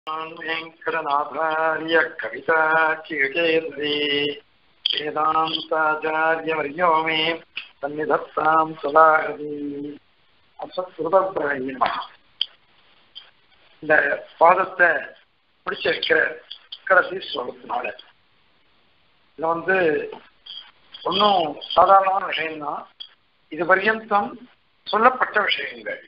वेङ्कटनाथार्य कविताचिकेन्द्री वेदान्ताचार्यवर्यो मे सन्निधत्तां सदाहरि அசத்ருதபிரம இந்த பாதத்தை பிடிச்ச வைக்கிற கடைசி ஸ்லோகத்தினால இது வந்து ஒன்றும் சாதாரணமான விஷயம்தான் இது பர்யந்தம் சொல்லப்பட்ட விஷயங்கள்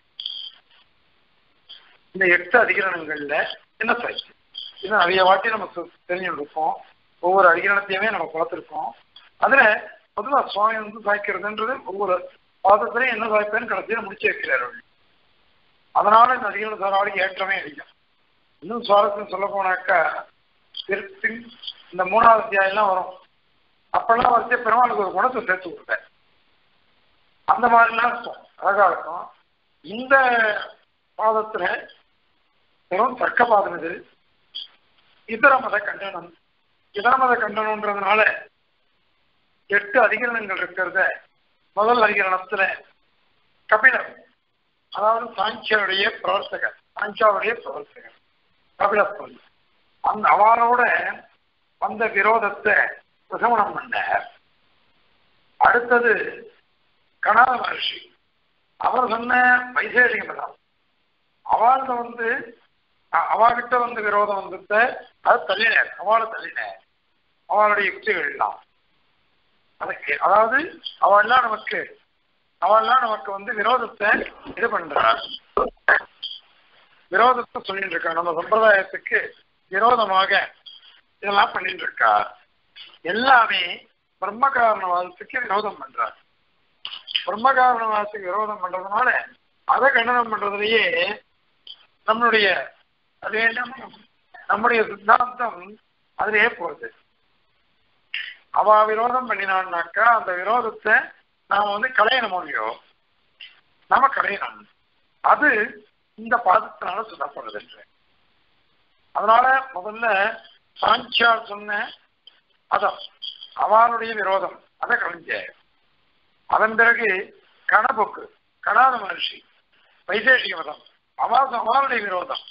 இந்த எட்டு அதிகரணங்கள்ல என்ன சாய்ச்சி இது நிறைய வாட்டி நமக்கு தெரிஞ்சுருக்கோம் ஒவ்வொரு அதிகரணத்தையுமே நம்ம பார்த்துருக்கோம் அதுல பொதுவாக சுவாமி வந்து சாய்க்கிறதுன்றது ஒவ்வொரு பாதத்திலையும் என்ன சாய்ப்பேன்னு கடைசியில் முடிச்சு வைக்கிறார் அதனால இந்த அதிகரண சாராவளிக்கு ஏற்றமே அதிகம் இன்னும் சுவாரஸ்யம் சொல்ல போனாக்கா திருப்பி இந்த மூணாவது அத்தியாயம்லாம் வரும் அப்பெல்லாம் வச்சு பெருமாளுக்கு ஒரு குணத்தை சேர்த்து கொடுத்தேன் அந்த மாதிரிலாம் இருக்கும் அழகா இருக்கும் இந்த பாதத்துல வெறும் தர்க்க பாதம் இது இதர மத கண்டனம் இதர மத கண்டனம்ன்றதுனால எட்டு அதிகரணங்கள் இருக்கிறத முதல் அதிகரணத்துல கபிலர் அதாவது சாங்கியருடைய பிரவர்த்தகர் சாங்கியாவுடைய பிரவர்த்தகர் கபிலஸ்வல் அந்த அவரோட வந்த விரோதத்தை பிரசமனம் பண்ணார் அடுத்தது கணாத மகர்ஷி அவர் சொன்ன வைசேஷிக மதம் அவள்கிட்ட வந்து அவகிட்ட வந்து விரோதம் வந்துட்ட அது தள்ளினார் அவளை தள்ளினார் அவளுடைய யுக்திகள்லாம் அதுக்கு அதாவது அவள்லாம் நமக்கு அவள்லாம் நமக்கு வந்து விரோதத்தை இது பண்றாள் விரோதத்தை சொல்லிட்டு இருக்கா நம்ம சம்பிரதாயத்துக்கு விரோதமாக இதெல்லாம் பண்ணிட்டு இருக்கா எல்லாமே பிரம்ம காரணவாதத்துக்கு விரோதம் பண்றார் பிரம்ம காரணவாதத்துக்கு விரோதம் பண்றதுனால அதை கண்டனம் பண்றதுலயே நம்மளுடைய அது நம்முடைய சித்தாந்தம் அதுலயே போகுது அவ விரோதம் பண்ணினான்னாக்கா அந்த விரோதத்தை நாம வந்து கலையணும் இல்லையோ நாம கலையணும் அது இந்த பாதத்தினால சொல்லப்படுது அதனால முதல்ல சாங்கியார் சொன்ன அதான் அவளுடைய விரோதம் அதை கலைஞ்ச அதன் பிறகு கணபுக்கு கணாத மகர்ஷி வைசேஷிக மதம் அவாசம் அவளுடைய விரோதம்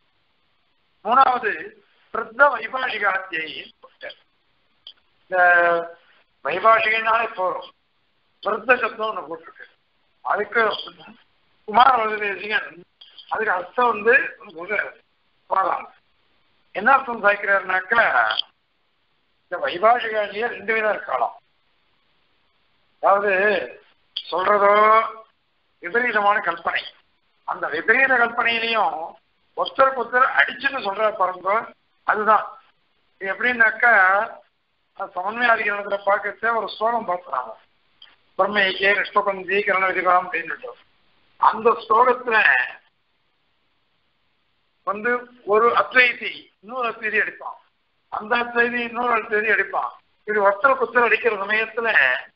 மூணாவது பிரத்த வைபாஷிகாத்தியை இந்த வைபாஷிகனாலே போறோம் பிரத்த சப்தம் ஒன்று போட்டிருக்கு அதுக்கு குமார தேசிகன் அதுக்கு அர்த்தம் வந்து போகலாம் என்ன அர்த்தம் சாய்க்கிறாருனாக்கா இந்த வைபாஷிகாலேயே ரெண்டு விதம் இருக்கலாம் அதாவது சொல்றதோ விபரீதமான கல்பனை அந்த விபரீத கல்பனையிலையும் ஒருத்தருக்கு ஒருத்தர் அடிச்சுன்னு சொல்ற பாருங்க அதுதான் எப்படின்னாக்கா சமன்மையாதிகாரத்துல பார்க்கறத ஒரு ஸ்லோகம் பார்த்துறாங்க பிரம்மேக்கே ரிஷ்பபந்தி கரண விதிகாம் அப்படின்னு அந்த ஸ்லோகத்துல வந்து ஒரு அத்வைதி இன்னொரு அத்வைதி அடிப்பான் அந்த அத்வைதி இன்னொரு அத்வைதி அடிப்பான் இது ஒருத்தருக்கு ஒருத்தர் அடிக்கிற சமயத்துல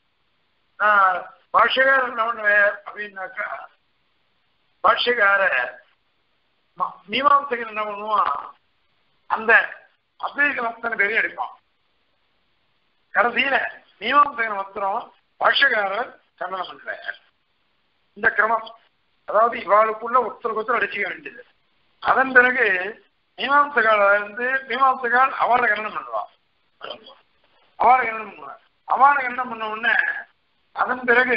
பாஷகாரர் என்ன பண்ணுவேன் அப்படின்னாக்கா பாஷ்யக்கார மீமாம்சகன் என்ன பண்ணுவான் அந்த அத்வைக அத்தனை பேரையும் அடிப்பான் கடைசியில மீமாம்சகன் மாத்திரம் பாஷ்யக்காரர் கண்டனம் பண்றார் இந்த கிரமம் அதாவது இவாளுக்குள்ள ஒருத்தருக்கு ஒருத்தர் அடிச்சுக்க வேண்டியது அதன் பிறகு மீமாம்சகால இருந்து மீமாம்சகால் அவளை கண்டனம் பண்ணுவான் அவளை கண்டனம் பண்ணுவான் அவளை கண்டனம் பண்ண உடனே அதன் பிறகு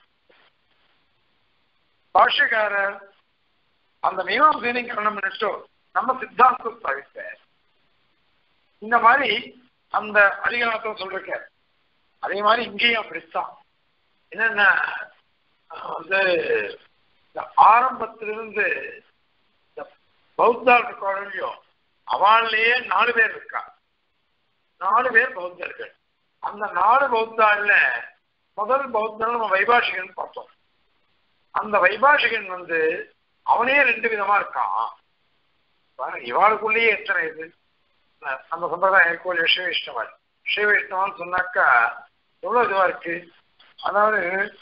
பாஷ்யக்காரர் அந்த மீமாம்சனை கரணம் பண்ணிட்டு நம்ம சித்தாந்தம் தவிர்த்த இந்த மாதிரி அந்த அதிகாரத்தை சொல்றக்க அதே மாதிரி இங்கேயும் அப்படித்தான் என்னன்னா வந்து இந்த ஆரம்பத்திலிருந்து இந்த பௌத்தாள் இருக்காளையோ அவள்லயே நாலு பேர் இருக்கா நாலு பேர் பௌத்தர்கள் அந்த நாலு பௌத்தாள்ல முதல் பௌத்தன் நம்ம வைபாஷிகன் பார்த்தோம் அந்த வைபாஷிகன் வந்து அவனே ரெண்டு விதமா இருக்கான் இவாளுக்குள்ளேயே எத்தனை இது நம்ம சம்பிரதாயம் கோயில் ஸ்ரீ வைஷ்ணவன் ஸ்ரீ வைஷ்ணவன் சொன்னாக்கா எவ்வளவு இதுவா இருக்கு அதாவது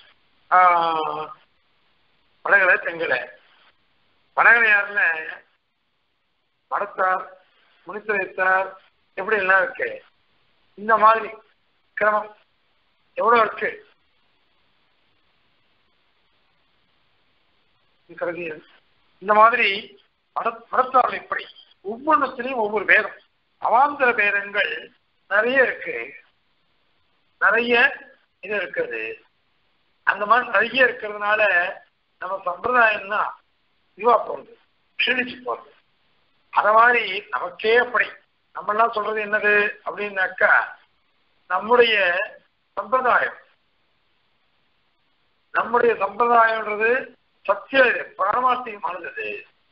வடகலை தெங்கலை வடகலையார்ல மடத்தார் முனித்திரைத்தார் எப்படி எல்லாம் இருக்கு இந்த மாதிரி கிரமம் எவ்வளவு இருக்கு கருதியது இந்த மாதிரி மட மடத்தார்கள் இப்படி ஒவ்வொன்றுத்திலையும் ஒவ்வொரு பேதம் அவாந்தர பேதங்கள் நிறைய இருக்கு நிறைய இது இருக்குது அந்த மாதிரி நிறைய இருக்கிறதுனால நம்ம சம்பிரதாயம் தான் இதுவா போகுது க்ஷீணிச்சு போகுது அத மாதிரி நமக்கே அப்படி நம்ம எல்லாம் சொல்றது என்னது அப்படின்னாக்கா நம்முடைய சம்பிரதாயம் நம்முடைய சம்பிரதாயம்ன்றது சத்திய பாரமார்த்திகமானது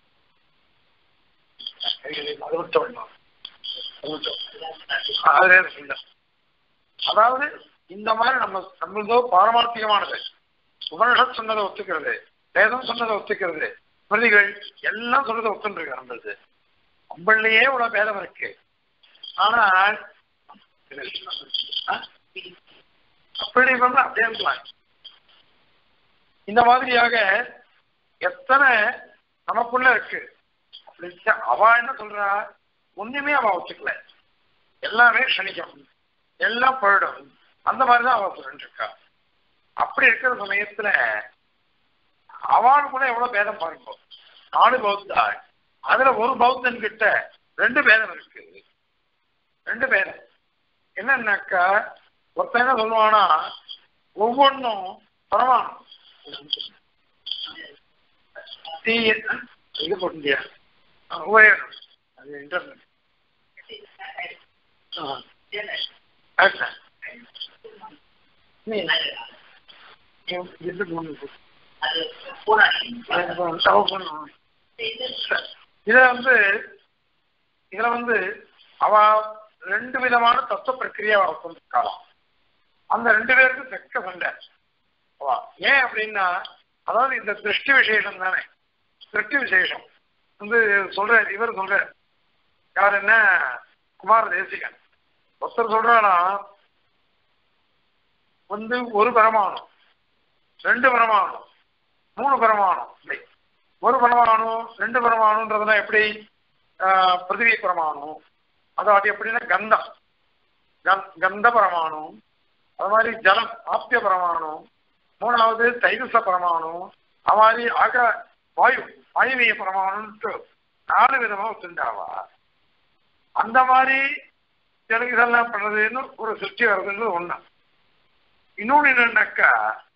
அது விட்டோம் அது விட்டோம். அதுல இல்ல. அதாவது இந்த மாதிரி நம்ம நம்மளதோ பாரமார்த்திகமானது உபனிஷத் சொன்னதை ஒத்துக்கிறது வேதம் சொன்னதை ஒத்துக்கிறது ஸ்மிருதிகள் எல்லாம் சொன்னதை ஒத்துருக்கு நம்மளது நம்மளையே இவ்வளவு பேதம் இருக்கு ஆனால் ஆ? அப்படி பண்ணா அப்படியே இருக்கலாம் இந்த மாதிரியாக எத்தனை நமக்குள்ள இருக்கு அப்படின்னு அவ என்ன சொல்றா ஒண்ணுமே அவ ஒத்துக்கல எல்லாமே க்ஷணிக்கும் எல்லாம் போயிடும் அந்த மாதிரிதான் அவ சொல்லிட்டு இருக்கா அப்படி இருக்கிற சமயத்துல அவள் கூட எவ்வளவு பேதம் பாருங்க நாலு பௌத்தா அதுல ஒரு பௌத்தன் கிட்ட ரெண்டு பேதம் இருக்கு ரெண்டு பேதம் என்னன்னாக்கா ஒருத்தன் என்ன சொல்லுவானா ஒவ்வொன்றும் பரமாணம் தீ இது போட்டியா ஒரே அது இன்டர்நெட் ஆ ஆ நீ இது ஒன்று இதுல வந்து இதுல வந்து அவ ரெண்டு விதமான தத்துவ பிரக்கிரியா அவ கொண்டிருக்கலாம் அந்த ரெண்டு பேருக்கு தெக்க சண்டை அவ ஏன் அப்படின்னா அதாவது இந்த திருஷ்டி விசேஷம் தானே திருஷ்டி விசேஷம் வந்து சொல்ற இவர் சொல்ற யார் என்ன குமார தேசிகன் ஒருத்தர் சொல்றானா வந்து ஒரு பரமாணம் ரெண்டு பரமாணம் மூணு பரமாணம் இப்படி ஒரு பரமாணு ரெண்டு பரமாணுன்றதுனா எப்படி ஆஹ், பிருத்திவி பரமாணு அதாவது எப்படின்னா கந்தம் கந்- கந்த பரமாணு அது மாதிரி ஜலம் ஆப்பிய பரமாணு மூணாவது தைகுச பரமாணு அது மாதிரி ஆக வாயு வாயுவிய பரமாணுன்ட்டு நாலு விதமா வச்சுட்டாவா அந்த மாதிரி எனக்கு இதெல்லாம் பண்றதுன்னு ஒரு சிருஷ்டி வர்றதுன்றது ஒண்ணு இன்னொன்னு என்னன்னாக்கா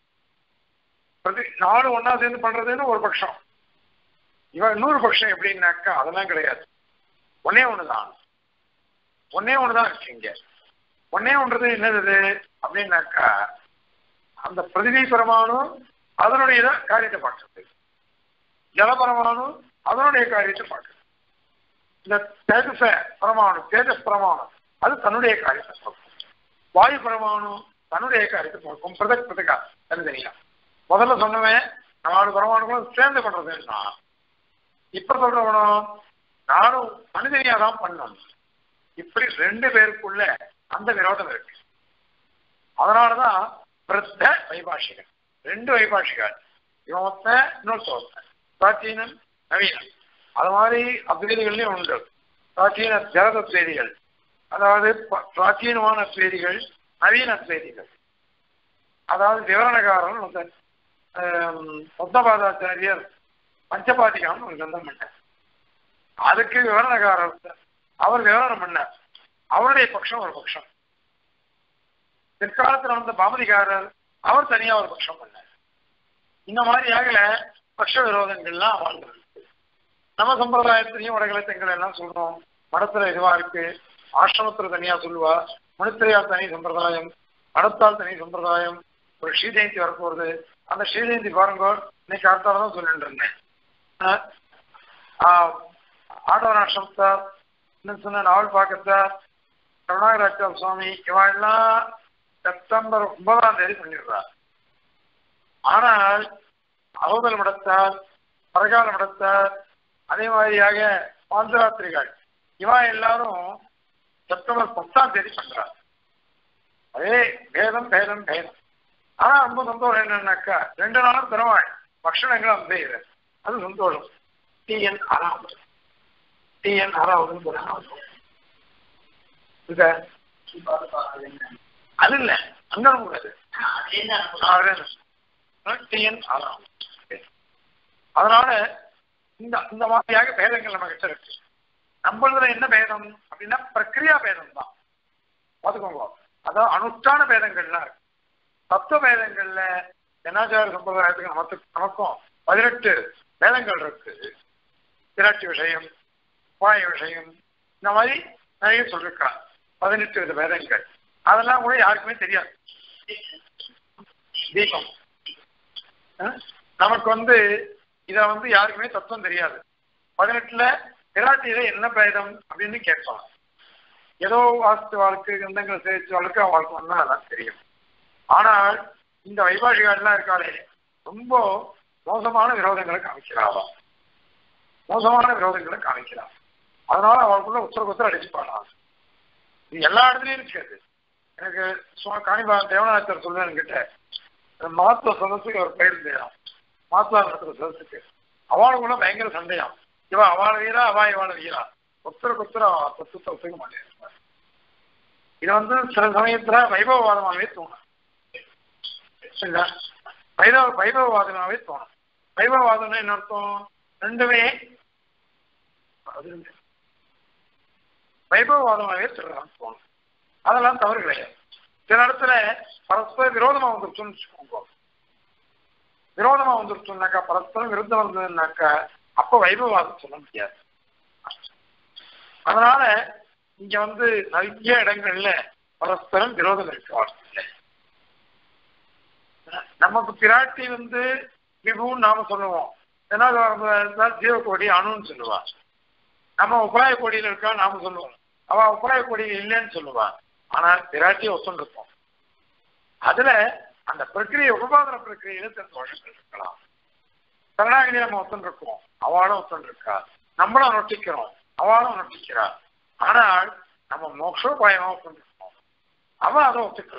பிரதி நாலு ஒண்ணா சேர்ந்து பண்றதுன்னு ஒரு பட்சம் இவன் இன்னொரு பட்சம் எப்படின்னாக்கா அதெல்லாம் கிடையாது ஒன்னே ஒண்ணுதான் ஒன்னே ஒண்ணுதான் இருக்கு இங்க ஒன்னே ஒன்றது என்னது அப்படின்னாக்கா அந்த பிரதிவி பரமானு அதனுடைய இத காரியத்தை பார்க்கறது ஜலபரமானு அதனுடைய காரியத்தை பார்க்கறது இந்த தேஜச பரமாணு தேஜஸ் பரமாணு அது தன்னுடைய காரியத்தை பார்க்கும் வாயு பரமாணு தன்னுடைய காரியத்தை பார்க்கும் பிரதக் பிரதகா தனித்தனியா முதல்ல சொன்னவன் நாலு பரமாணுகளும் சேர்ந்து பண்றதுன்னா இப்ப சொல்றவனும் நானும் தனித்தனியா தான் பண்ணணும் இப்படி ரெண்டு பேருக்குள்ள அந்த விரோதம் இருக்கு அதனாலதான் பிரத்த வைபாஷிகன் ரெண்டு வைபாஷிகள் இவன் ஒருத்தன் இன்னொருத்த ஒருத்தன் பிராச்சீனன் நவீனன் அது மாதிரி அத்வேதிகள்லயும் உண்டு பிராச்சீன ஜலத அத்வேதிகள் அதாவது ப- பிராச்சீனமான அத்வேதிகள் நவீன அத்வேதிகள் அதாவது விவரணகாரன் ஒருத்தன் ஆம், பத்மபாதாச்சாரியர் பஞ்சபாதிகான்னு ஒரு கிரந்தம் பண்ணார் அதுக்கு விவரணகாரர் ஒருத்தர். அவர் விவரணம் பண்ணார் அவருடைய பட்சம் ஒரு பட்சம் பிற்காலத்தில் வந்த பாமதிகாரர் அவர் தனியா ஒரு பட்சம் பண்ணார் இந்த மாதிரியாக பட்ச விரோதங்கள்லாம் வாழ்ந்துருக்கு நம்ம சம்பிரதாயத்திலையும் வடகளை தெங்களை எல்லாம் சொல்றோம் மடத்துல இதுவா இருக்கு ஆசிரமத்துல தனியா சொல்லுவா மனுத்திரையால் தனி சம்பிரதாயம் மடத்தால் தனி சம்பிரதாயம் ஒரு ஸ்ரீஜெயந்தி வரப்போகுது அந்த ஸ்ரீஜெயந்தி பாருங்க இன்னைக்கு அடுத்தால தான் சொல்லிட்டு இருந்தேன் ஆஹ் ஆஹ் ஆடவன் ஆசிரமத்தார் இன்னும் சொன்ன நாவல் பாக்கத்தார் கருணாகராச்சார் சுவாமி இவன் எல்லாம் செப்டம்பர் ஒன்பதாம் தேதி பண்ணிடுறார் ஆனால் அகோதல் மடத்தார் பரகால மடத்தார் அதே மாதிரியாக பாஞ்சராத்திரிகள் இவன் எல்லாரும் செப்டம்பர் பத்தாம் தேதி பண்றார் அதே பேதம் பேதம் பேதம் ஆனா ரொம்ப சந்தோஷம் என்னன்னாக்கா ரெண்டு நாளும் தருவாய் பக்ஷணங்கள் அந்த இது அது சந்தோஷம் டிஎன் ஆறாவது டிஎன் ஆறாவது அது இல்ல அங்க கூடாது டிஎன் ஆறாவது அதனால இந்த இந்த மாதிரியாக பேதங்கள் நம்ம கிட்ட இருக்கு நம்மளதுல என்ன பேதம் அப்படின்னா பிரக்ரியா பேதம் தான் பார்த்துக்கோங்க அதான் அனுஷ்டான பேதங்கள்லாம் இருக்கு தத்துவ பேதங்கள்ல ஜனாச்சார சம்பிரதாயத்துக்கு நமக்கு நமக்கும் பதினெட்டு வேதங்கள் இருக்கு திராட்சி விஷயம் பாய விஷயம் இந்த மாதிரி நிறைய சொல்லிருக்கா பதினெட்டு வித வேதங்கள் அதெல்லாம் கூட யாருக்குமே தெரியாது தீபம் அஹ் நமக்கு வந்து இத வந்து யாருக்குமே தத்துவம் தெரியாது பதினெட்டுல திராட்சியில என்ன பேதம் அப்படின்னு கேட்பாங்க ஏதோ வாஸ்து வாழ்க்கை கந்தங்கள் சேர்த்து வாழ்க்கை அவளுக்கு வந்தா அதான் தெரியும் ஆனால் இந்த வைபாஷிகாரெல்லாம் இருக்காளே ரொம்ப மோசமான விரோதங்களை காமிக்கிறாவா மோசமான விரோதங்களை காமிக்கிறான் அதனால அவளுக்குள்ள உத்தர உத்தர அடிச்சுப்பாளா இது எல்லா இடத்துலயும் இருக்காது எனக்கு சும்மா காணிபா தேவநாயத்தர் சொல்லுவேன் கிட்ட மகத்துவ சதத்துக்கு அவர் பயிர் செய்யலாம் மாத்துவா நடத்துற சதத்துக்கு அவளுக்குள்ள பயங்கர சண்டையாம் இவ அவள வீரா அவா இவாள வீரா ஒத்தருக்கு ஒத்தர தத்துவத்தை ஒத்துக்க மாட்டேன் இது வந்து சில சமயத்துல வைபவவாதமாகவே தோணும் சரிங்களா வைபவ வைபவவாதமாகவே தோணும் வைபவவாதம்னா என்ன அர்த்தம் ரெண்டுமே அது ரெண்டு. வைபவவாதமாகவே சொல்லலாம் தோணும் அதெல்லாம் தவறு கிடையாது சில இடத்துல பரஸ்பர விரோதமா வந்துருச்சுன்னு வச்சுக்கோங்க விரோதமா வந்துருச்சுன்னாக்கா பரஸ்பரம் விருத்தம் வந்ததுன்னாக்கா அப்ப வைபவவாதம் சொல்ல முடியாது அதனால இங்க வந்து நிறைய இடங்கள்ல பரஸ்பரம் விரோதம் இருக்கு வாழ்க்கையில நமக்கு பிராட்டி வந்து விபுன்னு நாம சொல்லுவோம் ஏன்னா ஜீவகோடி அணுன்னு சொல்லுவா நம்ம உபாய கோடியில இருக்கா நாம சொல்லுவோம் அவ உபாய கோடியில் இல்லைன்னு சொல்லுவா ஆனா பிராட்டியை ஒத்துண்டிருப்போம் அதுல அந்த பிரக்கிரியை உபபாதன பிரக்கிரியில சில தோஷங்கள் இருக்கலாம் கருணாகிரி நம்ம ஒத்துண்டிருக்கோம் அவளும் ஒத்துண்டிருக்கா நம்மளும் நொட்டிக்கிறோம் அவளும் நொட்டிக்கிறா ஆனால் நம்ம மோக்ஷோபாயமா ஒத்துண்டிருக்கோம் அவ அதை ஒத்துக்கல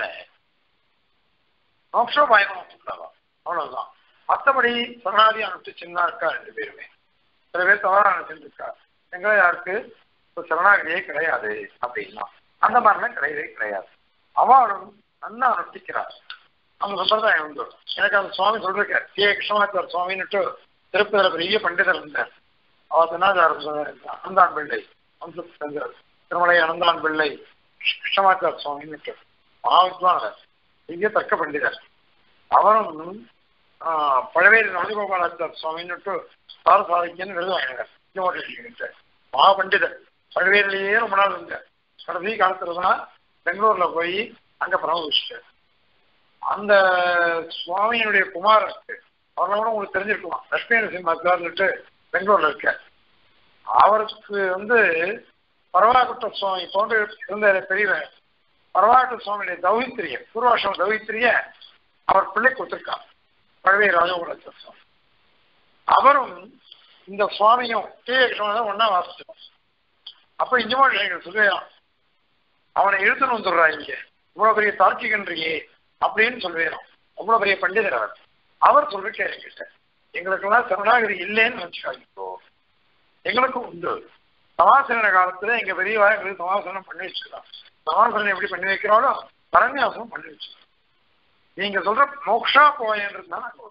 மோக்ஷோபாயமா ஒத்துக்கலவா அவ்வளவுதான் மற்றபடி சரணாதி அனுஷ்டிச்சுன்னா இருக்கா ரெண்டு பேருமே சில பேர் தவறா அனுப்பிச்சிருக்கா எங்களை யாருக்கு இப்போ சரணாகிரியே கிடையாது அப்படின்னா அந்த மாதிரிலாம் கிடையவே கிடையாது அவளும் நல்லா அனுஷ்டிக்கிறார் அவங்க சம்பிரதாயம் உண்டு எனக்கு அந்த சுவாமி சொல்லிருக்கார் கே கிருஷ்ணமாச்சார் சுவாமின்னுட்டு திருப்பதியில் பெரிய பண்டிதர் இருந்தார் அவர் தினாச்சார அனந்தான் பிள்ளை வம்ச திருமலை அனந்தான் பிள்ளை கிருஷ்ணமாச்சார் சுவாமின்னுட்டு மகாவித்வானர் பெரிய தர்க்க பண்டிதர் அவரும் பழவேறு ராஜகோபாலாச்சார் சுவாமின்னுட்டு சாரசாதிக்கன்னு விருது வாங்கினார் மகா பண்டிதர் பழவேரிலேயே ரொம்ப நாள் இருந்தார் கடைசி காலத்துல தான் பெங்களூர்ல போய் அங்க பிரமவிச்சிட்டார் அந்த சுவாமியினுடைய குமாரன் அவர்களோட உங்களுக்கு தெரிஞ்சிருக்கலாம் லட்சுமி நரசிம்மாச்சார்னுட்டு பெங்களூர்ல இருக்க அவருக்கு வந்து பரவாகுட்ட சுவாமி போன்ற இருந்த பெரியவன் பரவாகுட்ட சுவாமியுடைய தௌகித்திரிய பூர்வாசம் தௌகித்திரிய அவர் பிள்ளை கொடுத்திருக்கார் பழவே ராஜகோபாலாச்சார் சுவாமி அவரும் இந்த சுவாமியும் கே தான் ஒன்னா வாசிச்சோம் அப்ப இஞ்சமா விஷயங்கள் சொல்லுவேன் அவனை இழுத்துன்னு வந்துடுறா இங்க இவ்வளவு பெரிய தார்க்கிகன்றியே அப்படின்னு சொல்லுவேன் அவ்வளவு பெரிய பண்டிதர் அவர் அவர் சொல்லிருக்காரு என்கிட்ட எங்களுக்கெல்லாம் சரணாகதி இல்லைன்னு வச்சுக்காதீங்கோ எங்களுக்கும் உண்டு சமாசன காலத்துல எங்க பெரியவா எங்களுக்கு சமாசனம் பண்ணி வச்சுக்கலாம் சமாசனம் எப்படி பண்ணி வைக்கிறாலோ பரநியாசனம் பண்ணி வச்சுக்கலாம் நீங்க சொல்ற மோக்ஷா போயன்றது தான் நாங்க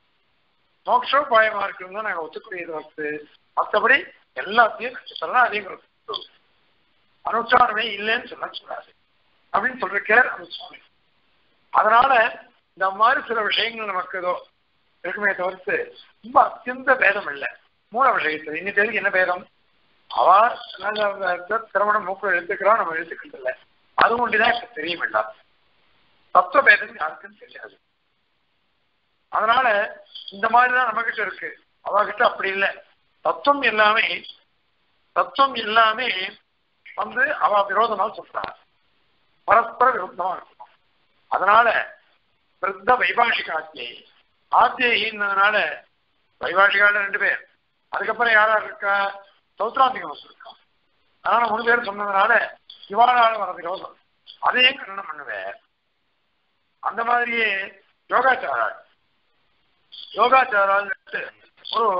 மோக்ஷோபாயமா இருக்குன்னு தான் நாங்க ஒத்துக்கூடியது வந்து மற்றபடி எல்லாத்தையும் சரணாதிகள் அனுஷ்டானமே இல்லைன்னு சொல்ல சொல்லாது அப்படின்னு சொல்லிருக்கார் அந்த சுவாமி அதனால இந்த மாதிரி சில விஷயங்கள் நமக்கு ஏதோ இருக்குமே தவிர்த்து ரொம்ப அத்தியந்த பேதம் இல்லை மூல விஷயத்தில் இன்னைக்கு என்ன பேதம் அவ திருமணம் மூக்கு எழுத்துக்கிறோம் நம்ம எழுத்துக்கிறது இல்லை அது ஒன்றுதான் எனக்கு தெரியும் வேண்டாம் தத்துவ பேதம் யாருக்கும் தெரியாது அதனால இந்த மாதிரிதான் நம்ம கிட்ட இருக்கு அவகிட்ட அப்படி இல்லை தத்துவம் எல்லாமே தத்துவம் எல்லாமே வந்து அவ விரோதமா சொல்றாங்க பரஸ்பர விருத்தமா இருக்கணும் அதனால விருத்த வைபாஷிக ஆத்தியை ஆத்தியின்னதுனால வைபாஷிகால ரெண்டு பேர் அதுக்கப்புறம் யாரா இருக்கா சௌத்ராந்திகம் இருக்கா அதனால மூணு பேர் சொன்னதுனால இவாளால வர விரோதம் அதையும் கண்டனம் பண்ணுவேன் அந்த மாதிரியே யோகாச்சாரால் யோகாச்சாரால் ஒரு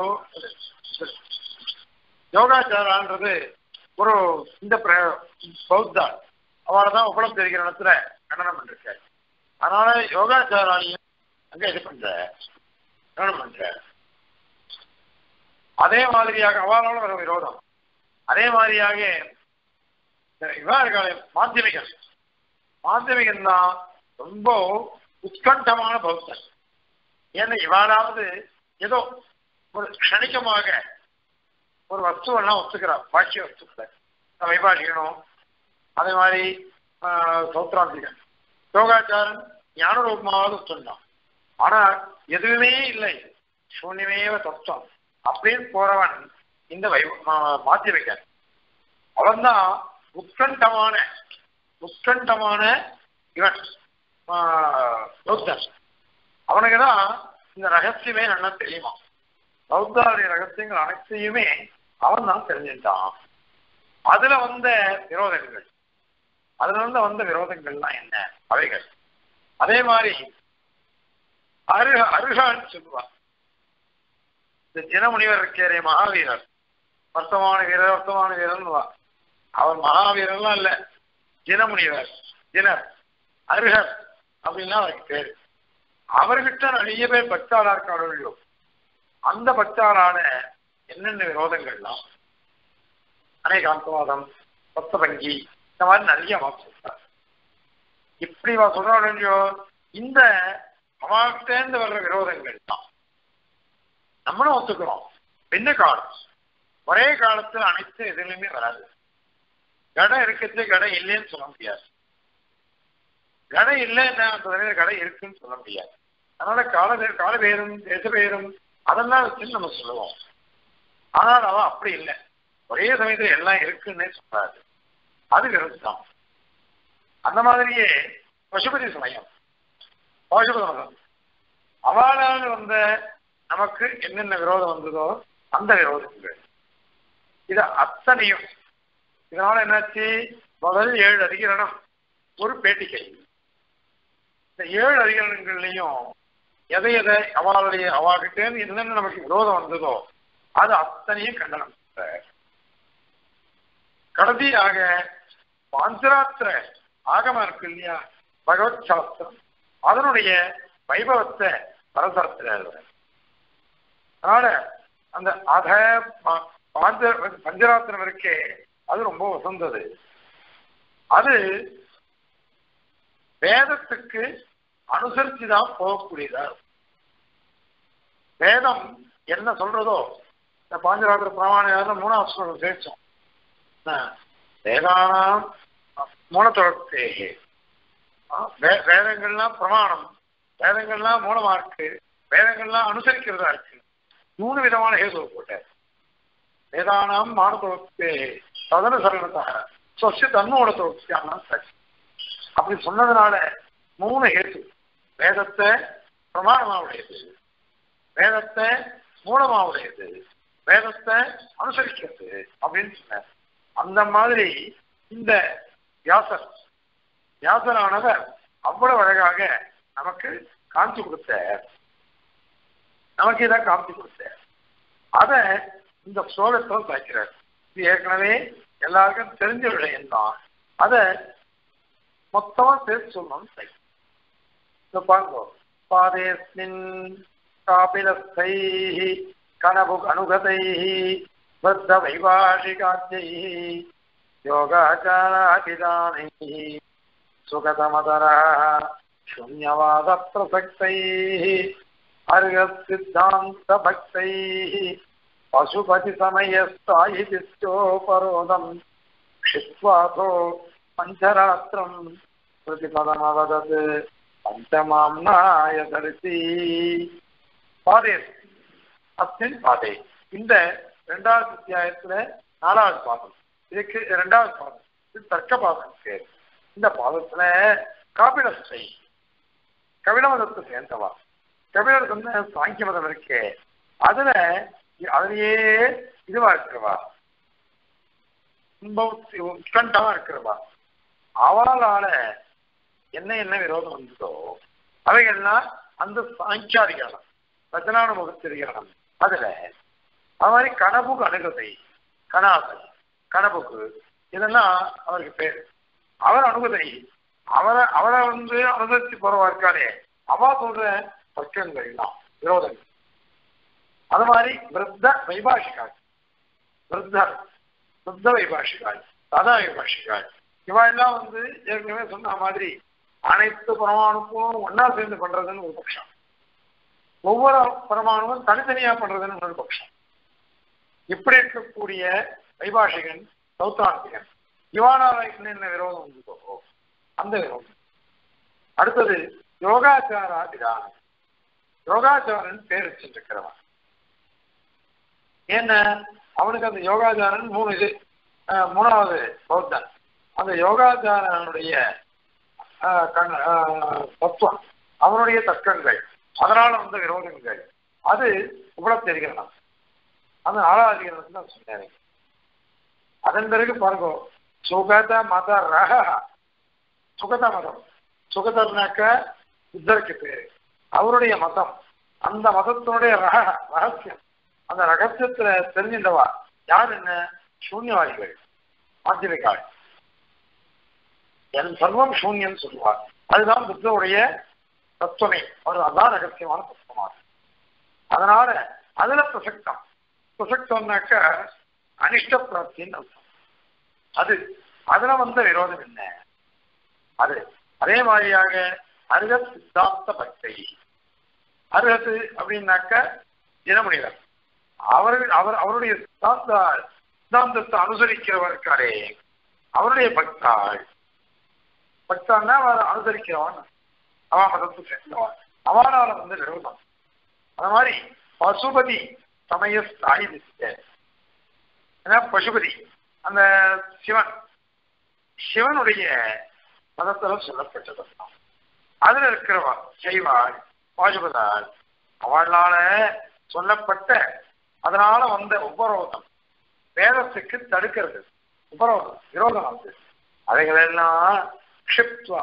யோகாச்சாரான்றது ஒரு இந்த பௌத்தா அவளை தான் உபலம் தெரிகிற இடத்துல கண்டனம் பண்ணிருக்காரு அதனால யோகாச்சாராலையும் அங்க இது பண்ற கண்டனம் பண்ற அதே மாதிரியாக அவளால வர விரோதம் அதே மாதிரியாக இவன் இருக்காளே மாத்தியமிகன் மாத்தியமிகன் தான் ரொம்ப உத்கண்டமான பௌத்தன் ஏன்னா இவாளாவது ஏதோ ஒரு க்ஷணிகமாக ஒரு வஸ்துவெல்லாம் ஒத்துக்கிறான் பாக்கிய வஸ்துக்களை வைபாஷிகனும் அதே மாதிரி சௌத்ராந்திகன் யோகாச்சாரன் ஞான ரூபமாவது சொன்னான் ஆனா எதுவுமே இல்லை சூன்யமேவ தத்துவம் அப்படின்னு போறவன் இந்த வை மாத்தியமிகன் அவன் தான் உத்கண்டமான உத்கண்டமான இவன் பௌத்தன் அவனுக்கு தான் இந்த ரகசியமே நல்லா தெரியுமா பௌத்தாவுடைய ரகசியங்கள் அனைத்தையுமே அவன் தான் தெரிஞ்சுட்டான் அதுல வந்த விரோதங்கள் அதுல இருந்து வந்த விரோதங்கள்லாம் என்ன அவைகள் அதே மாதிரி அருக அருகான்னு சொல்லுவான் இந்த ஜனமுனிவர் இருக்கிற மகாவீரர் வர்த்தமான வீரர் வர்த்தமான வீரர்னு அவர் மகாவீரர்லாம் இல்ல ஜனமுனிவர் ஜினர் அருகர் அப்படின்னா அவருக்கு பேரு அவர்கிட்ட நிறைய பேர் பக்தாளா இருக்காளோ அந்த பக்தாளான என்னென்ன விரோதங்கள்லாம் அநேகாந்தவாதம் பக்தபங்கி இந்த மாதிரி நிறைய அவன் சொல்றார் இப்படி வா சொல்றாளோ இந்த அவர்கிட்டேருந்து வர்ற விரோதங்கள் தான் நம்மளும் ஒத்துக்கிறோம் என்ன காலம் ஒரே காலத்துல அனைத்து எதுலையுமே வராது கடை இருக்கிறது கடை இல்லைன்னு சொல்ல முடியாது கடை இல்லைன்னா கடை இருக்குன்னு சொல்ல முடியாது அதனால கால கால பேரும் தேச பேரும் அதெல்லாம் வச்சு நம்ம சொல்லுவோம் ஆனால் அவன் அப்படி இல்லை ஒரே சமயத்துல எல்லாம் இருக்குன்னே சொல்றாரு அது விருத்தம் அந்த மாதிரியே பசுபதி சமயம் பசுபதி மதம் அவளால் வந்த நமக்கு என்னென்ன விரோதம் வந்ததோ அந்த விரோதங்கள் இது அத்தனையும் இதனால என்னாச்சு முதல் ஏழு அதிகரணம் ஒரு பேட்டிக்கை இந்த ஏழு அதிகரணங்கள்லையும் எதை எதை அவளுடைய அவகிட்ட என்னென்ன நமக்கு விரோதம் வந்ததோ அது அத்தனையும் கண்டனம் கடைசியாக பாஞ்சராத்திர ஆகமம் இருக்கு இல்லையா பகவத் சாஸ்திரம் அதனுடைய வைபவத்தை பரசரத்தில் அதனால அந்த அத பாஞ்ச பஞ்சராத்திரம் இருக்கே அது ரொம்ப வசந்தது அது வேதத்துக்கு அனுசரிச்சு தான் போகக்கூடியதா வேதம் என்ன சொல்றதோ இந்த பாஞ்சராத்திர பிரமாண மூணாவது ஸ்லோகம் சேர்த்தோம் வேதானாம் மூலத்தொடர்பேகே வேதங்கள்லாம் பிரமாணம் வேதங்கள்லாம் மூலமா இருக்கு வேதங்கள்லாம் அனுசரிக்கிறதா இருக்கு மூணு விதமான ஹேது போட்டார் வேதானாம் மானத்தொடர்பே சதன சரணத்தாக சொச தன்னோட தொடர்ச்சியான சரி அப்படி சொன்னதுனால மூணு ஹேத்து வேதத்தை பிரமாணமாவுடையது வேதத்தை மூலமாவுடையது வேதத்தை அனுசரிக்கிறது அப்படின்னு சொன்னார் அந்த மாதிரி இந்த வியாசர் வியாசரானவர் அவ்வளவு அழகாக நமக்கு காமிச்சு கொடுத்த நமக்கு இதான் காமிச்சு கொடுத்த அத இந்த ஸ்லோகத்தில் சாய்க்கிறார் இது ஏற்கனவே எல்லாருக்கும் தெரிஞ்ச விடயம் தான் அதை மொத்தமா சேர்த்து சொல்லணும்னு சாய்க்கிறேன் பாருங்க பாதேஸ்மின் காபிலஸ்தை கனபுக் அனுகதைः बद्धवैभाषिकाद्यैः योगाचाराभिधानैः सुगतमतरः शून्यवादप्रसक्तैः अर्घसिद्धान्तभक्तैः पशुपतिसमयस्थायितिष्ठोपरोधम् क्षित्वाथो पञ्चरात्रम् प्रतिपदमवदत् பஞ்சமாம்னாய தரிசி பாதே அஸ்மின் பாதே இந்த இரண்டாவது அத்தியாயத்துல நாலாவது பாதம் இதுக்கு இரண்டாவது பாதம் இது தர்க்க பாதம் பேர் இந்த பாதத்துல காபிலஸ்தை கபில மதத்தை சேர்ந்தவா கபிலர் வந்து சாங்கிய மதம் இருக்கே அதுல அதுலயே இதுவா இருக்கிறவா ரொம்ப உட்கண்டமா இருக்கிறவா அவளால என்ன என்ன விரோதம் வந்ததோ அவைகள்லாம் அந்த சாங்கியாதிகாரம் ரச்சனானுமுகத்திரிகாரம் அதுல அது மாதிரி கனபுக்கு அணுகதை கனாசன் கனபுக்கு இதெல்லாம் அவருக்கு பேர் அவர் அணுகதை அவரை அவரை வந்து அனுசரிச்சு போறவா இருக்காளே அவா சொல்ற தர்க்கங்கள்லாம் விரோதங்கள் அது மாதிரி விருத்த வைபாஷிகா விருத்தர் சுத்த வைபாஷிகாள் சதா வைபாஷிகாள் இவா எல்லாம் வந்து ஏற்கனவே சொன்ன மாதிரி அனைத்து பரமாணுக்கும் ஒன்னா சேர்ந்து பண்றதுன்னு ஒரு பட்சம் ஒவ்வொரு பரமாணுவும் தனித்தனியா பண்றதுன்னு இன்னொரு பட்சம் இப்படி இருக்கக்கூடிய வைபாஷிகன் சௌத்தாந்திகன் இவானால என்ன விரோதம் வந்து அந்த விரோதம் அடுத்தது யோகாச்சாரா விதானம் யோகாச்சாரன் பேர் வச்சிருக்கிறவன் ஏன்னா அவனுக்கு அந்த யோகாச்சாரன் மூணு இது அஹ், மூணாவது பௌத்தன் அந்த யோகாச்சாரனுடைய அஹ், கண் அஹ், தத்துவம் அவனுடைய தர்க்கங்கள் அதனால வந்த விரோதங்கள் அது இவ்வளவு தெரிகிறது அந்த நாலாவது அதிகாரத்தில் நான் சொன்னேன் அதன் பிறகு பாருங்க சுகத மத ரக சுகத மதம் சுகதர்னாக்க புத்தருக்கு பேரு அவருடைய மதம் அந்த மதத்தினுடைய ரக ரகசியம் அந்த ரகசியத்துல தெரிஞ்சின்றவா யார் என்ன சூன்யவாதிகள் மாத்திரிகாள் என் சர்வம் சூன்யம் சொல்லுவார் அதுதான் புத்தருடைய தத்துவமே அவர் அதான் ரகசியமான தத்துவமாக அதனால அதுல பிரசக்தம் பிரசக்தம்னாக்க அனிஷ்ட பிராப்தின்னு அர்த்தம் அது அதுல வந்த விரோதம் என்ன அது அதே மாதிரியாக அருகத் சித்தாந்த பக்தை அருகத்து அப்படின்னாக்க தினமுனிவர் அவர்கள் அவர் அவருடைய சித்தாந்த சித்தாந்தத்தை அனுசரிக்கிறவர் இருக்காரே அவருடைய பக்தாள் பக்தான்னா அவர் அனுசரிக்கிறவன் அவன் மதத்தை சேர்ந்தவன் அவனால வந்து விரோதம் அது மாதிரி பசுபதி சமய ஸ்தாயி ஏன்னா பசுபதி அந்த சிவன் சிவனுடைய மதத்துல சொல்லப்பட்டது அதுல இருக்கிறவா செய்வாள் பாசுபதாள் அவளால சொல்லப்பட்ட அதனால வந்த உபரோதம் வேதத்துக்கு தடுக்கிறது உபரோதம் விரோதம் வந்து அவைகளெல்லாம் க்ஷிப்துவா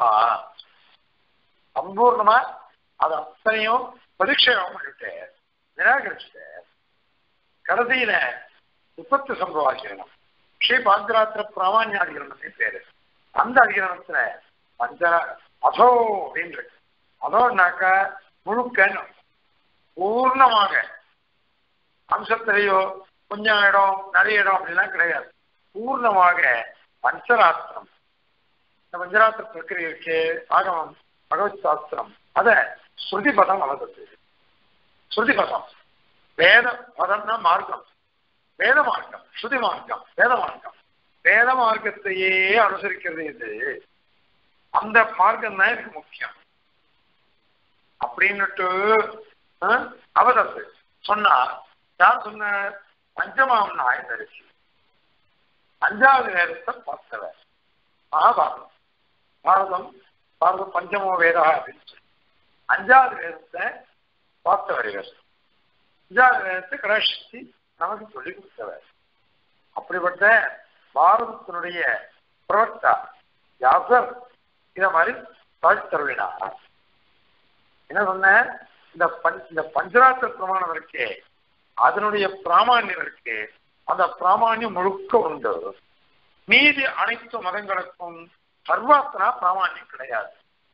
சம்பூர்ணமா அது அத்தனையும் பரிக்ஷேபம் பண்ணிட்டு நிராகரிச்சுட்டு கடைசியில முப்பத்து சம்பவாக்கிரணம் ஸ்ரீ பாஞ்சராத்திர பிராமான்ய அதிகரணத்தை பேரு அந்த அதிகரணத்துல பஞ்சர அதோ அப்படின்னு இருக்கு அதோனாக்க முழுக்கன்னு பூர்ணமாக அம்சத்திலேயோ கொஞ்சம் இடம் நிறைய இடம் அப்படிலாம் கிடையாது பூர்ணமாக பஞ்சராத்திரம் இந்த பஞ்சராத்திர பிரக்கிரிக்கு ஆகமம் பகவத் சாஸ்திரம் அத ஸ்ருதி பதம் வளர்ந்தது ஸ்ருதி பதம் வேத பதம்னா மார்க்கம் வேத மார்க்கம் ஸ்ருதி மார்க்கம் வேத மார்க்கம் வேத மார்க்கத்தையே அனுசரிக்கிறது இது அந்த மார்க்கம் தான் எனக்கு முக்கியம் அப்படின்னுட்டு அஹ், அவதத்து சொன்னா யார் சொன்ன பஞ்சமாம் நாயந்தரிசி அஞ்சாவது வேதத்தை பார்த்தவர் மகாபாரதம் பாரதம் பாரதம் பஞ்சமோ வேதா அப்படின்னு சொல்லி அஞ்சாவது வேதத்தை பார்த்தவர் இவர் அஞ்சாவது வேதத்தை கடாட்சி நமக்கு சொல்லிக் கொடுத்தவர் அப்படிப்பட்ட பாரதத்தினுடைய பிரவக்தா யாசர் இத மாதிரி தாழ்த்தருளினார் என்ன சொன்ன இந்த பஞ் இந்த பஞ்சராத்திர பிரமாணம் இருக்கே அதனுடைய பிராமான்யம் இருக்கு அந்த பிராமான்யம் முழுக்க உண்டு மீதி அனைத்து மதங்களுக்கும் சர்வாத்மனா பிராமான்யம் கிடையாது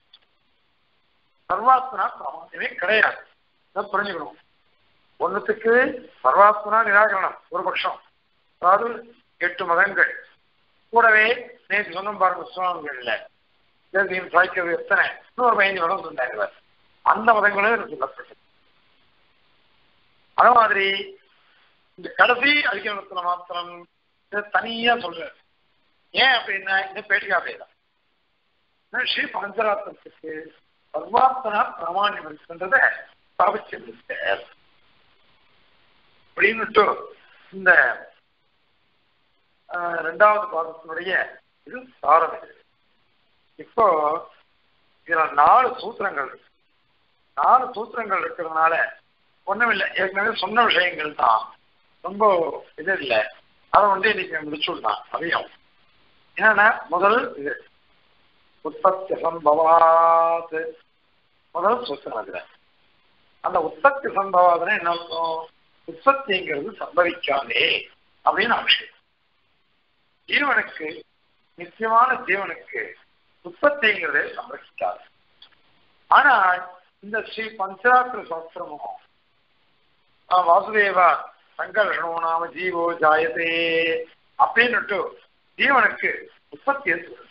சர்வாத்மனா பிராமான்யமே கிடையாது இதை புரிஞ்சுக்கணும் ஒண்ணுத்துக்கு சர்வாத்மனா நிராகரணம் ஒரு பட்சம் அதாவது எட்டு மதங்கள் கூடவே நேற்று சொன்ன பாருங்க சுவாமிகள்ல தேசியம் சாய்க்கிறது எத்தனை இன்னொரு பதினஞ்சு மதம் சொன்னார் இவர் அந்த மதங்களும் எனக்கு சொல்லப்பட்டது அதே மாதிரி இந்த கடைசி அதிகாரத்துல மாத்திரம் இதை தனியா சொல்றாரு ஏன் அப்படின்னா இந்த பேட்டிகா பேதம் ஸ்ரீ பஞ்சராத்திரத்துக்கு சர்வாத்மனா பிராமான்யம் இருக்கின்றத ஸ்தாபிச்சிருந்தார் அப்படின்னுட்டு இந்த ஆஹ், ரெண்டாவது பாதத்தினுடைய இது சாரம் இது இப்போ இதுல நாலு சூத்திரங்கள் இருக்கு நாலு சூத்திரங்கள் இருக்கிறதுனால ஒண்ணுமில்லை ஏற்கனவே சொன்ன விஷயங்கள் தான் ரொம்ப இது இல்லை அதை வந்து இன்னைக்கு முடிச்சுடலாம் அதையும் என்னன்னா முதல் இது உற்பத்தி சம்பவாத் முதல் சூத்திரம் அதுல அந்த உற்பத்தி சம்பவாதுன்னா என்ன அர்த்தம் உற்பத்திங்கிறது சம்பவிக்காதே அப்படின்னு அவசியம் ஜீவனுக்கு நிச்சயமான ஜீவனுக்கு உற்பத்திங்கிறதே சம்பவிக்காது ஆனால் இந்த ஸ்ரீ பஞ்சராத்திர சாஸ்திரமும் ஆ, வாசுதேவா சங்கர்ஷணோ நாம ஜீவோ ஜாயதே அப்படின்னுட்டு ஜீவனுக்கு உற்பத்தியை சொல்றது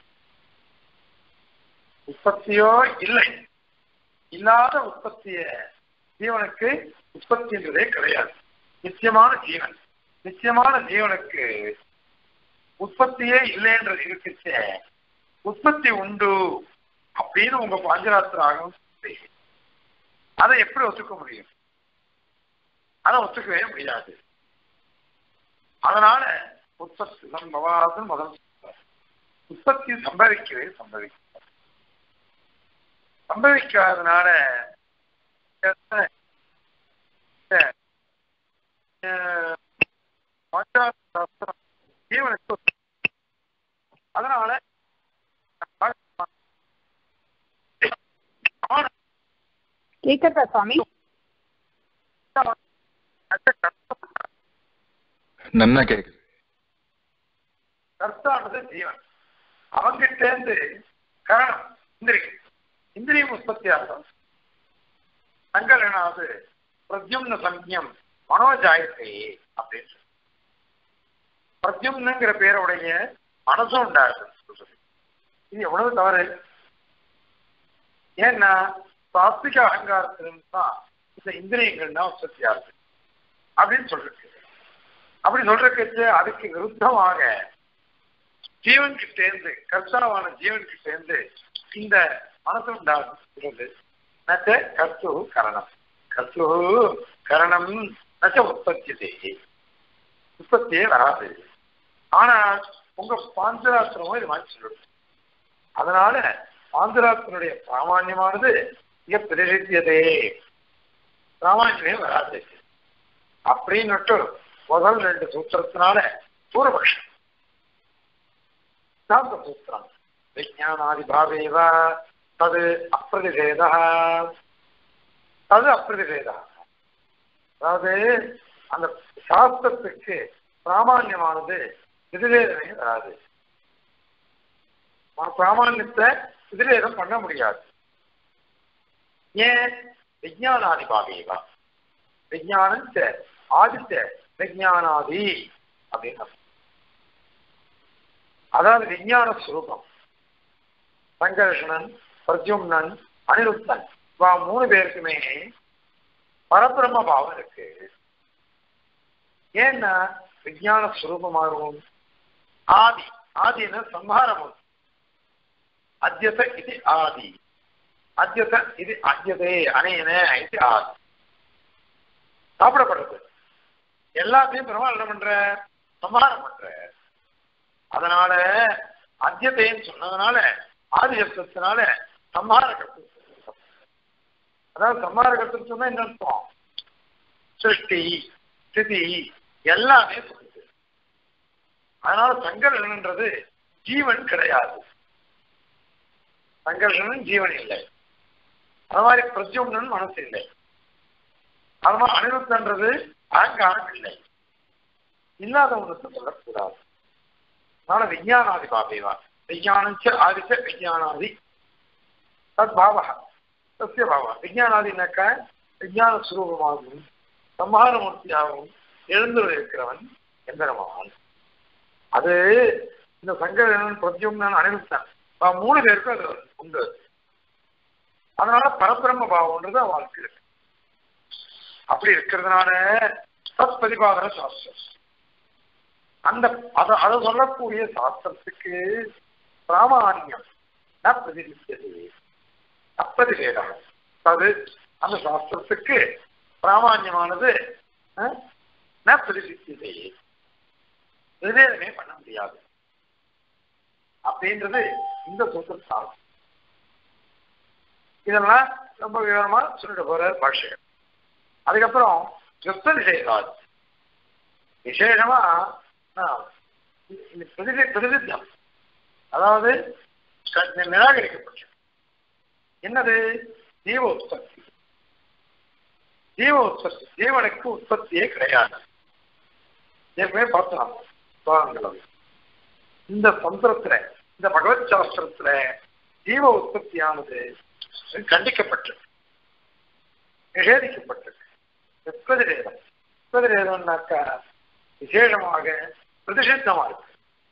உற்பத்தியோ இல்லை இல்லாத உற்பத்திய ஜீவனுக்கு உற்பத்தின்றதே கிடையாது நிச்சயமான ஜீவன் நிச்சயமான ஜீவனுக்கு உற்பத்தியே இல்லைன்றது இருக்குச்சே உற்பத்தி உண்டு அப்படின்னு உங்க பாஞ்சராத்திராகம் அதை எப்படி ஒத்துக்க முடியும் அதை ஒத்துக்கவே முடியாது அதனால உற்பத்தி சம்பவாதம் முதல் சொல்றார். உற்பத்தி சம்பவிக்கவே சம்பவிக்க சம்பவிக்காதனால அஹ், பாஞ்சராத்திர ஜீவனுக்கு அதனால கேக்குறதா சுவாமி நன்னா கேக்குது கர்த்தானது ஜீவன் அவங்கிட்ட இருந்து கரணம் இந்திரியம் இந்திரியம் உற்பத்தி ஆகும் சங்கலனாவது பிரத்யும்ன சம்யம் மனோஜாயத்தை அப்படின்னு சொல்லு. பிரத்யும்னுங்கிற பேருடைய மனசு உண்டாகுது சொல்றது இது எவ்வளவு தவறு ஏன்னா சாத்விக அகங்காரத்திலிருந்து தான் இந்த இந்திரியங்கள் தான் உற்பத்தி ஆகுது அப்படின்னு சொல்றது அப்படி சொல்றதுக்கு அதுக்கு விருத்தமாக ஜீவன் கிட்டேந்து கர்த்தாவான ஜீவன் கிட்டேந்து இந்த மனசு உண்டாகுது நச்ச கர்த்து கரணம் கர்த்து கரணம் நச்ச உற்பத்தி உற்பத்தியே வராது ஆனா உங்க பாஞ்சராத்திரமும் இது மாதிரி சொல்லுது அதனால பாஞ்சராத்திரனுடைய பிராமான்யமானது மிக பிரசித்தியதே பிராமான்யமே வராது அப்படின்னுட்டு முதல் ரெண்டு சூத்திரத்தினால பூர்வபக்ஷம் சாந்த சூத்திரம் விஜயானாதிபாவேவ தது அப்பிரதிஷேத தது அப்பிரதிஷேத அதாவது அந்த சாஸ்திரத்துக்கு பிராமான்யமானது விதிவேதமே வராது பிராமான்யத்தை விதிவேதம் பண்ண முடியாது ஏன் விஜயானாதிபாவேவா விஜயானம் ஆதித்த விஜயானாதி அப்படின்னு அதாவது விஞ்ஞான ஸ்வரூபம் சங்கர்ஷணன் பிரத்யும்னன் அனிருத்தன் வா மூணு பேருக்குமே பரபிரம்ம பாவம் இருக்கு ஏன்னா விஞ்ஞான ஸ்வரூபமாகவும் ஆதி ஆதின சம்ஹாரம் அத்தியத இது ஆதி அத்தியத இது அத்தியதே அனேன இது ஆதி சாப்பிடப்படுறது எல்லாத்தையும் பெருமாள் என்ன பண்ற சம்ஹாரம் பண்ற அதனால அத்தியத்தைன்னு சொன்னதுனால ஆதி சப்தத்தினால சம்ஹார கருத்து அதாவது சம்ஹார கருத்து சொன்னா என்ன அர்த்தம் சிருஷ்டி ஸ்திதி எல்லாமே சொல்லுது அதனால சங்கர்ஷன்ன்றது ஜீவன் கிடையாது சங்கர்ஷனும் ஜீவன் இல்லை அது மாதிரி பிரத்யும்னன் மனசு இல்லை அது மாதிரி அனிருத்தன்றது அகங்காரம் இல்லை இல்லாத ஒன்று சொல்லக்கூடாது அதனால விஜயானாதி பாபேவா விஜயானஞ்ச ஆதிச்ச விஜயானாதி தத் பாவா சத்திய பாவா விஜயானாதினாக்க விஜயான சுரூபமாகவும் சம்ஹாரமூர்த்தியாகவும் எழுந்து இருக்கிறவன் எந்திரமாவான் அது இந்த சங்கரன் பிரத்யும்னன் அனிருத்தன் மூணு பேருக்கும் அது உண்டு அதனால பரபிரம்ம பாவம்ன்றது வாழ்க்கை இருக்கு அப்படி இருக்கிறதுனால சத் பிரதிபாதன சாஸ்திரம் அந்த அதை அதை சொல்லக்கூடிய சாஸ்திரத்துக்கு பிராமான்யம் ந பிரதிபித்தது அப்பிரதிவேதம் அது அந்த சாஸ்திரத்துக்கு பிராமான்யமானது ந பிரதிபித்தது விவேதமே பண்ண முடியாது அப்படின்றது இந்த சூத்திரம் இதெல்லாம் ரொம்ப விவரமா சொல்லிட்டு போற பாஷைகள் அதுக்கப்புறம் யுத்த விசேஷாது விசேஷமா பிரதிதி பிரதித்தம் அதாவது நிராகரிக்கப்பட்டது என்னது ஜீவ உற்பத்தி ஜீவ உற்பத்தி ஜீவனுக்கு உற்பத்தியே கிடையாது ஏற்கனவே பார்த்தோம் பாகங்கள் இந்த சந்திரத்துல இந்த பகவத் சாஸ்திரத்துல ஜீவ உற்பத்தியானது கண்டிக்கப்பட்டது நிஷேதிக்கப்பட்டது வெப்பதிரேதம் வெப்பதிரேதம்னாக்கா விசேஷமாக பிரதிஷித்தமா இருக்கு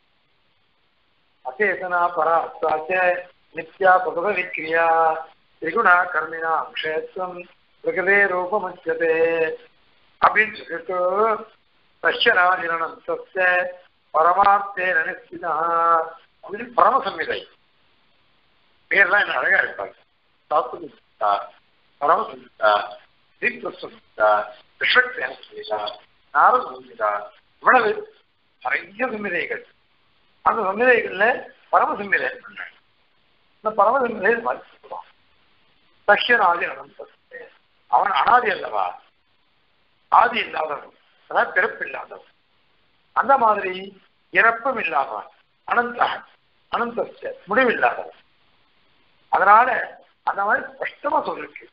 அச்சேதனா பராஸ்தாச்ச நித்யா பகவ விக்ரியா திரிகுணா கர்மினா க்ஷேத்திரம் பிரகதே ரூபமச்சதே அப்படின்னு சொல்லிட்டு பஷ்யராஜனம் சஸ்ய பரமார்த்தே நினைச்சிதா அப்படின்னு பரமசம்மிதை பேர்லாம் என்ன அழகா இருப்பாங்க சாத்துமிதா பரமசம்மிதா தீப்ரசம்மிதா விஸ்வக்சேன சம்மிதா நாரத சம்மிதா இவ்வளவு நிறைய சம்மிதைகள் அந்த சம்மிதைகள்ல பரமசம்மிதை பண்ணாங்க இந்த பரமசம்மிதை மாதிரி சொல்லுவான் சஷ்யராஜி அனந்தஸ்தே அவன் அனாதி அல்லவா ஆதி இல்லாதவன் அதாவது பிறப்பு இல்லாதவன் அந்த மாதிரி இறப்பும் இல்லாதவன் அனந்த அனந்த முடிவில்லாதவன் அதனால அந்த மாதிரி ஸ்பஷ்டமா சொல்லிருக்கு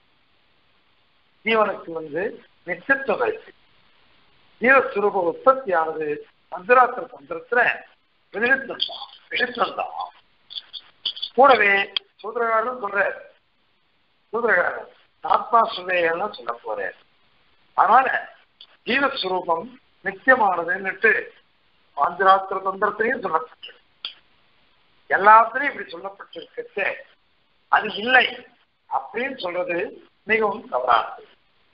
ஜீவனுக்கு வந்து நிச்சயத்துவம் இருக்கு ஜீவஸ்வரூப உற்பத்தியானது மந்திராத்திர தந்திரத்துல வினித்தம் தான் வினித்தம் தான் கூடவே சூத்திரகாரன் சொல்ற சூத்திரகாரன் ஆத்மா சுதேகம்னு சொல்ல போறேன் அதனால ஜீவஸ்வரூபம் நித்தியமானதுன்னுட்டு மந்திராத்திர தந்திரத்திலையும் சொல்லப்பட்டிருக்கு எல்லாத்திலையும் இப்படி சொல்லப்பட்டிருக்கச்சே அது இல்லை அப்படின்னு சொல்றது மிகவும் தவறானது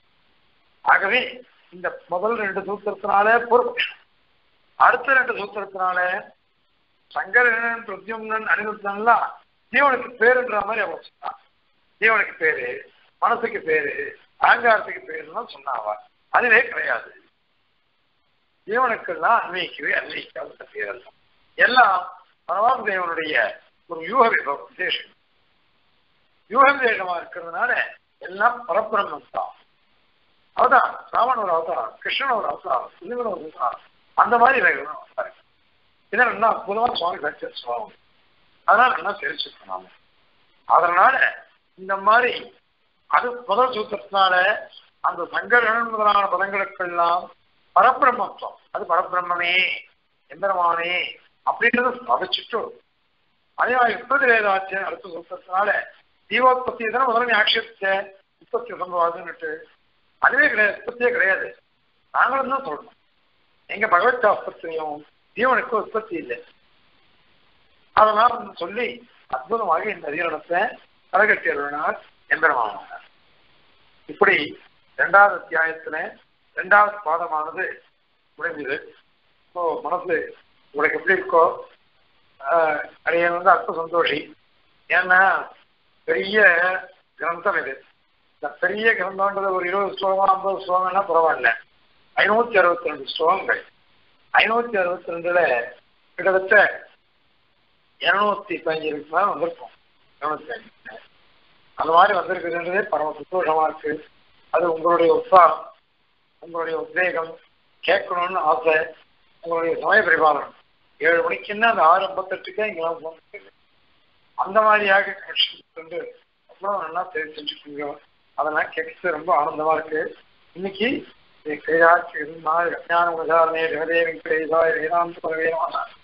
ஆகவே இந்த முதல் ரெண்டு சூத்திரத்தினால பொறுப்பட்சம் அடுத்த ரெண்டு சூத்திரத்தினால சங்கரன் பிரத்யும்னன் அனிருத்தன்லாம் ஜீவனுக்கு பேருன்ற மாதிரி அவன் சொன்னான் ஜீவனுக்கு பேரு மனசுக்கு பேரு அகங்காரத்துக்கு பேருன்னு சொன்னாவா அதுவே கிடையாது ஜீவனுக்கெல்லாம் அன்வைக்கவே அன்வைக்காத பேர் எல்லாம் பரவான் தேவனுடைய ஒரு யூக விசேஷம் யூக விசேஷமா இருக்கிறதுனால எல்லாம் பரபிரம்மம் தான் அவதான் ராவன் ஒரு அவதாரம் கிருஷ்ணன் ஒரு அவதாரம் சிவன் ஒரு அவதாரம் அந்த மாதிரி வேகணும் அவதாரம் இதான் என்ன அற்புதமா சுவாமி கட்சி சுவாமி அதனால நல்லா தெரிஞ்சுக்கணும் நாம அதனால இந்த மாதிரி அது முதல் சூத்திரத்தினால அந்த சங்கரன் முதலான பதங்களுக்கெல்லாம் பரபிரம்மத்துவம் அது பரபிரம்மே எந்திரமானே அப்படின்றத ஸ்தாபிச்சுட்டு அதே மாதிரி உற்பத்தி வேதாச்சு அடுத்த சூத்திரத்தினால ஜீவோத்பத்தி தானே முதல்ல ஆட்சேபிச்ச உற்பத்தி சம்பவாதுன்னுட்டு அதுவே கிடையாது உற்பத்தியே கிடையாது நாங்களும் தான் சொல்றோம் எங்க பகவத் சாஸ்திரத்திலையும் ஜீவனுக்கு உற்பத்தி இல்லை அதெல்லாம் சொல்லி அற்புதமாக இந்த அதிகாரத்தை கரகட்டி அருளினார் எந்திரமானார் இப்படி இரண்டாவது அத்தியாயத்துல இரண்டாவது பாதமானது முடிஞ்சது ஸோ மனசு உங்களுக்கு எப்படி இருக்கோ அடையன் வந்து அற்ப சந்தோஷி ஏன்னா பெரிய கிரந்தம் இது இந்த பெரிய கிரந்தம்ன்றது ஒரு இருபது ஸ்லோகம் ஐம்பது ஸ்லோகம்னா பரவாயில்ல ஐநூத்தி அறுபத்தி ரெண்டு ஸ்லோகங்கள் ஐநூத்தி அறுபத்தி ரெண்டுல கிட்டத்தட்ட இருநூத்தி பதினஞ்சு மேல வந்திருக்கும் இருநூத்தி அஞ்சு அந்த மாதிரி வந்திருக்குதுன்றதே பரம சந்தோஷமா இருக்கு அது உங்களுடைய உற்சாகம் உங்களுடைய உத்வேகம் கேட்கணும்னு ஆசை உங்களுடைய சமய பரிபாலனம் ஏழு மணிக்குன்னா அந்த ஆறு ஐம்பத்தெட்டுக்கே இங்கெல்லாம் போன அந்த மாதிரியாக கொண்டு அவ்வளோ நல்லா தெரிஞ்சு செஞ்சுக்கோங்க அதெல்லாம் கேட்கறது ரொம்ப ஆனந்தமா இருக்கு இன்னைக்கு ஞான உதாரணே ஜெகதேவி வேதாந்த பரவேனமான